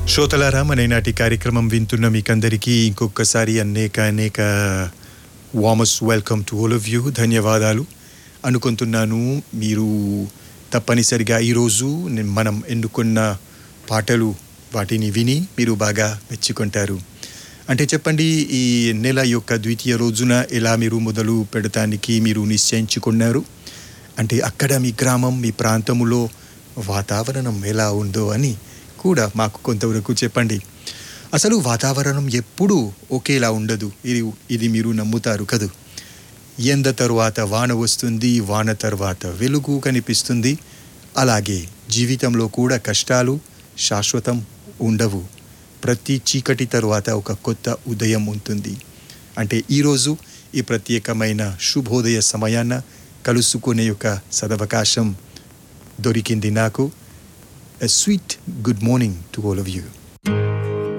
శ్రోతలారా మన ఈనాటి కార్యక్రమం వింటున్న మీకందరికీ ఇంకొకసారి అనేక అనేక వామస్ welcome to all of you ధన్యవాదాలు అనుకుంటున్నాను మీరు తప్పనిసరిగా ఈరోజు నే- మనం ఎన్నుకున్న పాటలు వాటిని విని మీరు బాగా మెచ్చుకుంటారు అంటే చెప్పండి ఈ నెల యొక్క ద్వితీయ రోజున ఎలా మీరు మొదలు పెడటానికి మీరు నిశ్చయించుకున్నారు అంటే అక్కడ మీ గ్రామం మీ ప్రాంతములో వాతావరణం ఎలా ఉందో అని కూడా మాకు కొంతవరకు చెప్పండి అసలు వాతావరణం ఎప్పుడూ ఒకేలా ఉండదు ఇది ఇది మీరు నమ్ముతారు కదూ ఎండ తరువాత వాన వస్తుంది వాన తర్వాత వెలుగు కనిపిస్తుంది అలాగే జీవితంలో కూడా కష్టాలు శాశ్వతం ఉండవు ప్రతి చీకటి తరువాత ఒక కొత్త ఉదయం ఉంటుంది అంటే ఈరోజు ఈ ప్రత్యేకమైన శుభోదయ సమయాన కలుసుకునే యొక్క సదవకాశం దొరికింది నాకు a sweet good morning to all of you